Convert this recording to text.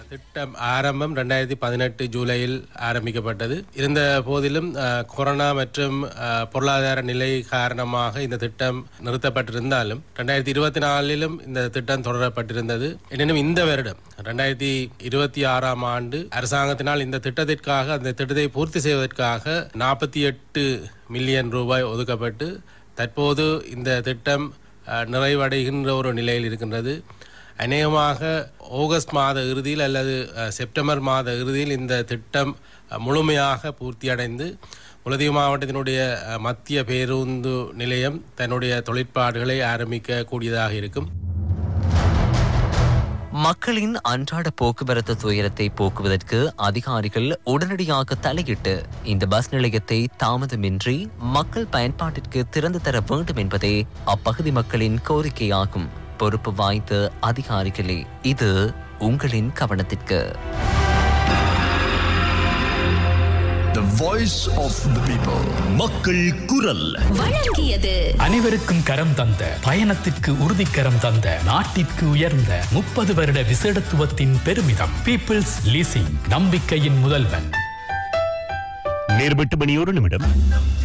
திட்டம் ஆரம்பம் ரெண்டாயிரத்தி பதினெட்டு ஜூலையில் ஆரம்பிக்கப்பட்டது இருந்த போதிலும் அஹ், கொரோனா மற்றும் அஹ், பொருளாதார நிலை காரணமாக இந்த திட்டம் நிறுத்தப்பட்டிருந்தாலும் ரெண்டாயிரத்தி இருபத்தி நாலிலும் இந்த திட்டம் தொடரப்பட்டிருந்தது எனினும் இந்த வருடம் ரெண்டாயிரத்தி இருபத்தி ஆறாம் ஆண்டு அரசாங்கத்தினால் இந்த திட்டத்திற்காக அந்த திட்டத்தை பூர்த்தி செய்வதற்காக நாற்பத்தி எட்டு மில்லியன் ரூபாய் ஒதுக்கப்பட்டு தற்போது இந்த திட்டம் அஹ், நிறைவடைகின்ற ஒரு நிலையில் இருக்கின்றது அநேகமாக ஆகஸ்ட் மாத இறுதியில் அல்லது அஹ், செப்டம்பர் மாத இறுதியில் இந்த திட்டம் அஹ், முழுமையாக பூர்த்தியடைந்து முலதீவு மாவட்டத்தினுடைய அஹ், மத்திய பேருந்து நிலையம் தன்னுடைய தொழிற்பாடுகளை ஆரம்பிக்க கூடியதாக இருக்கும் மக்களின் அன்றாட போக்குவரத்து துயரத்தை போக்குவதற்கு அதிகாரிகள் உடனடியாக தலையிட்டு இந்த பஸ் நிலையத்தை தாமதமின்றி மக்கள் பயன்பாட்டிற்கு திறந்து தர வேண்டும் என்பதே அப்பகுதி மக்களின் கோரிக்கையாகும் பொறுப்பு வாய்ந்த அதிகாரிகளே இது உங்களின் கவனத்திற்கு The voice of the people. மக்கள் குரல் வழங்கியது அனைவருக்கும் கரம் தந்த பயணத்திற்கு உறுதிக்கரம் தந்த நாட்டிற்கு உயர்ந்த முப்பது வருட விசேடத்துவத்தின் பெருமிதம் பீப்புள்ஸ் லீசிங் நம்பிக்கையின் முதல்வன் நேர்பட்டு மணி ஒரு நிமிடம்